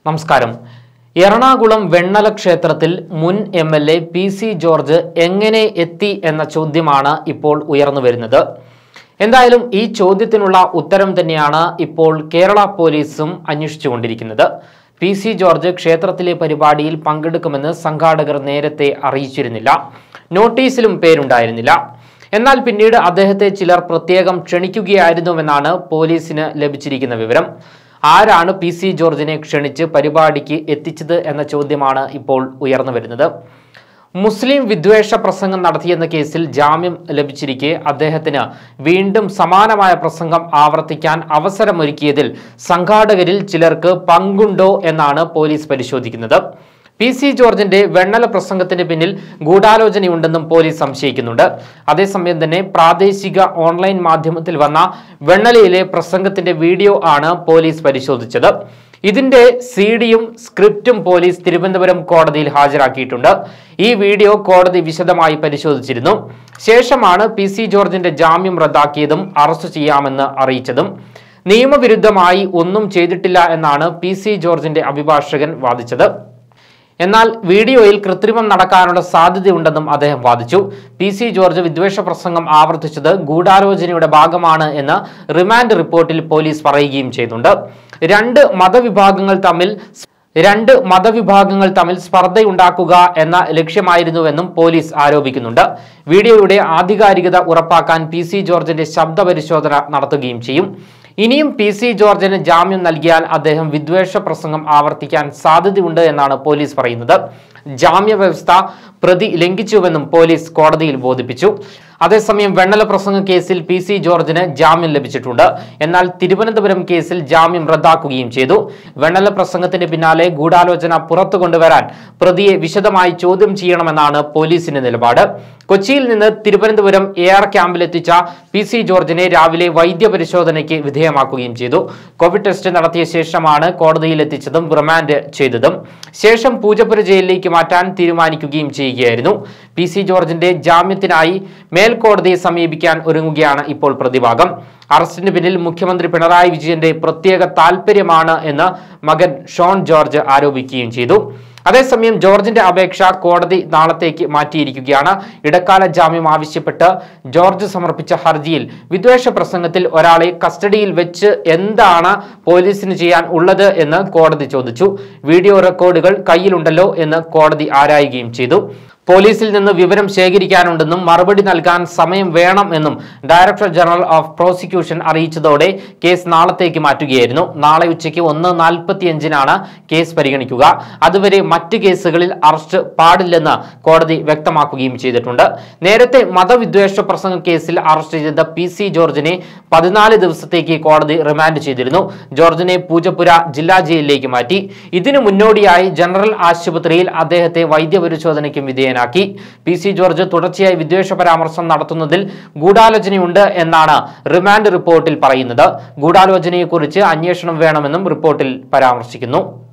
നമസ്കാരം എറണാകുളം വെണ്ണല ക്ഷേത്രത്തിൽ മുൻ M L A P C George എങ്ങനെ എത്തി എന്ന ചോദ്യമാണ് ഇപ്പോൾ ഉയർന്നു വരുന്നത് എന്തായാലും ഈ ചോദ്യത്തിനുള്ള ഉത്തരം തന്നെയാണ് ഇപ്പോൾ കേരള പോലീസും അന്വേഷിച്ചുകൊണ്ടിരിക്കുന്നത് പി സി ജോർജ് ക്ഷേത്രത്തിലെ പരിപാടിയിൽ പങ്കെടുക്കുമെന്ന് സംഘാടകർ നേരത്തെ അറിയിച്ചിരുന്നില്ല നോട്ടീസിലും പേരുണ്ടായിരുന്നില്ല എന്നാൽ പിന്നീട് അദ്ദേഹത്തെ ചിലർ പ്രത്യേകം ക്ഷണിക്കുകയായിരുന്നുവെന്നാണ് പോലീസിന് ലഭിച്ചിരിക്കുന്ന വിവരം ആരാണ് പി സി ജോർജിനെ ക്ഷണിച്ച് പരിപാടിക്ക് എത്തിച്ചത് എന്ന ചോദ്യമാണ് ഇപ്പോൾ ഉയർന്നു വരുന്നത് മുസ്ലിം വിദ്വേഷ പ്രസംഗം നടത്തിയെന്ന കേസിൽ ജാമ്യം ലഭിച്ചിരിക്കെ അദ്ദേഹത്തിന് വീണ്ടും സമാനമായ പ്രസംഗം ആവർത്തിക്കാൻ അവസരമൊരുക്കിയതിൽ സംഘാടകരിൽ ചിലർക്ക് പങ്കുണ്ടോ എന്നാണ് പോലീസ് പരിശോധിക്കുന്നത് പി സി ജോർജിന്റെ വെണ്ണല പ്രസംഗത്തിന് പിന്നിൽ ഗൂഢാലോചനയുണ്ടെന്നും പോലീസ് സംശയിക്കുന്നുണ്ട് അതേസമയം തന്നെ പ്രാദേശിക ഓൺലൈൻ മാധ്യമത്തിൽ വന്ന വെണ്ണലയിലെ പ്രസംഗത്തിന്റെ വീഡിയോ ആണ് പോലീസ് പരിശോധിച്ചത് ഇതിന്റെ സി ഡിയും സ്ക്രിപ്റ്റും പോലീസ് തിരുവനന്തപുരം കോടതിയിൽ ഹാജരാക്കിയിട്ടുണ്ട് ഈ വീഡിയോ കോടതി വിശദമായി പരിശോധിച്ചിരുന്നു ശേഷമാണ് പി സി ജോർജിന്റെ ജാമ്യം റദ്ദാക്കിയതും അറസ്റ്റ് ചെയ്യാമെന്ന് അറിയിച്ചതും നിയമവിരുദ്ധമായി ഒന്നും ചെയ്തിട്ടില്ല എന്നാണ് പി സി ജോർജിന്റെ അഭിഭാഷകൻ വാദിച്ചത് എന്നാൽ വീഡിയോയിൽ കൃത്രിമം നടക്കാനുള്ള സാധ്യതയുണ്ടെന്നും അദ്ദേഹം വാദിച്ചു പി സി ജോർജ് വിദ്വേഷ പ്രസംഗം ആവർത്തിച്ചത് ഗൂഢാലോചനയുടെ ഭാഗമാണ് എന്ന് റിമാൻഡ് റിപ്പോർട്ടിൽ പോലീസ് പറയുകയും ചെയ്യുന്നുണ്ട് രണ്ട് മതവിഭാഗങ്ങൾ തമ്മിൽ രണ്ട് മതവിഭാഗങ്ങൾ തമ്മിൽ സ്പർദ്ധയുണ്ടാക്കുക എന്ന ലക്ഷ്യമായിരുന്നുവെന്നും പോലീസ് ആരോപിക്കുന്നുണ്ട് വീഡിയോയുടെ ആധികാരികത ഉറപ്പാക്കാൻ പി സി ജോർജിന്റെ ശബ്ദ പരിശോധന നടത്തുകയും ചെയ്യും ഇനിയും പി സി ജോർജിന് ജാമ്യം നൽകിയാൽ അദ്ദേഹം വിദ്വേഷ പ്രസംഗം ആവർത്തിക്കാൻ സാധ്യതയുണ്ട് എന്നാണ് പോലീസ് പറയുന്നത് ജാമ്യ വ്യവസ്ഥ പ്രതി ലംഘിച്ചുവെന്നും പോലീസ് കോടതിയിൽ ബോധിപ്പിച്ചു അതേസമയം വെണ്ണല പ്രസംഗ കേസിൽ പി സി ജോർജിന് ജാമ്യം ലഭിച്ചിട്ടുണ്ട് എന്നാൽ തിരുവനന്തപുരം കേസിൽ ജാമ്യം റദ്ദാക്കുകയും ചെയ്തു വെണ്ണല പ്രസംഗത്തിന് പിന്നാലെ ഗൂഢാലോചന പുറത്തു കൊണ്ടുവരാൻ പ്രതിയെ വിശദമായി ചോദ്യം ചെയ്യണമെന്നാണ് പോലീസിന്റെ നിലപാട് കൊച്ചിയിൽ നിന്ന് തിരുവനന്തപുരം എ ആർ ക്യാമ്പിലെത്തിച്ച പി സി ജോർജിനെ രാവിലെ വൈദ്യപരിശോധനയ്ക്ക് വിധേയമാക്കുകയും ചെയ്തു കോവിഡ് ടെസ്റ്റ് നടത്തിയ ശേഷമാണ് കോടതിയിൽ എത്തിച്ചതും റിമാൻഡ് ചെയ്തതും ശേഷം പൂജപ്പുര ജയിലിലേക്ക് മാറ്റാൻ തീരുമാനിക്കുകയും ചെയ്യുകയായിരുന്നു പി സി ജോർജിന്റെ ജാമ്യത്തിനായി മേൽക്കോടതിയെ സമീപിക്കാൻ ഒരുങ്ങുകയാണ് ഇപ്പോൾ പ്രതിഭാഗം അറസ്റ്റിന് പിന്നിൽ മുഖ്യമന്ത്രി പിണറായി വിജയന്റെ പ്രത്യേക താൽപര്യമാണ് എന്ന് മകൻ ഷോൺ ജോർജ് ആരോപിക്കുകയും ചെയ്തു അതേസമയം ജോർജിന്റെ അപേക്ഷ കോടതി നാളത്തേക്ക് മാറ്റിയിരിക്കുകയാണ് ഇടക്കാല ജാമ്യം ആവശ്യപ്പെട്ട് ജോർജ് സമർപ്പിച്ച ഹർജിയിൽ വിദ്വേഷ പ്രസംഗത്തിൽ ഒരാളെ കസ്റ്റഡിയിൽ വെച്ച് എന്താണ് പോലീസിന് ചെയ്യാൻ ഉള്ളത് എന്ന് കോടതി ചോദിച്ചു വീഡിയോ റെക്കോർഡുകൾ കയ്യിലുണ്ടല്ലോ എന്ന് കോടതി ആരായുകയും ചെയ്തു പോലീസിൽ നിന്ന് വിവരം ശേഖരിക്കാനുണ്ടെന്നും മറുപടി നൽകാൻ സമയം വേണം എന്നും ഡയറക്ടർ ജനറൽ ഓഫ് പ്രോസിക്യൂഷൻ അറിയിച്ചതോടെ കേസ് നാളത്തേക്ക് മാറ്റുകയായിരുന്നു നാളെ ഉച്ചയ്ക്ക് ഒന്ന് നാൽപ്പത്തിയഞ്ചിനാണ് കേസ് പരിഗണിക്കുക അതുവരെ മറ്റ് കേസുകളിൽ അറസ്റ്റ് പാടില്ലെന്ന് കോടതി വ്യക്തമാക്കുകയും ചെയ്തിട്ടുണ്ട് നേരത്തെ മതവിദ്വേഷ പ്രസംഗ കേസിൽ അറസ്റ്റ് ചെയ്ത പി സി ജോർജിനെ പതിനാല് ദിവസത്തേക്ക് കോടതി റിമാൻഡ് ചെയ്തിരുന്നു ജോർജിനെ പൂജപ്പുര ജില്ലാ ജയിലിലേക്ക് മാറ്റി ഇതിനു മുന്നോടിയായി ജനറൽ ആശുപത്രിയിൽ അദ്ദേഹത്തെ വൈദ്യപരിശോധനയ്ക്കും വിധേയനാക്കി പി സി ജോർജ് തുടർച്ചയായി വിദ്വേഷ പരാമർശം നടത്തുന്നതിൽ ഗൂഢാലോചനയുണ്ട് എന്നാണ് റിമാൻഡ് റിപ്പോർട്ടിൽ പറയുന്നത് ഗൂഢാലോചനയെക്കുറിച്ച് അന്വേഷണം വേണമെന്നും റിപ്പോർട്ടിൽ പരാമർശിക്കുന്നു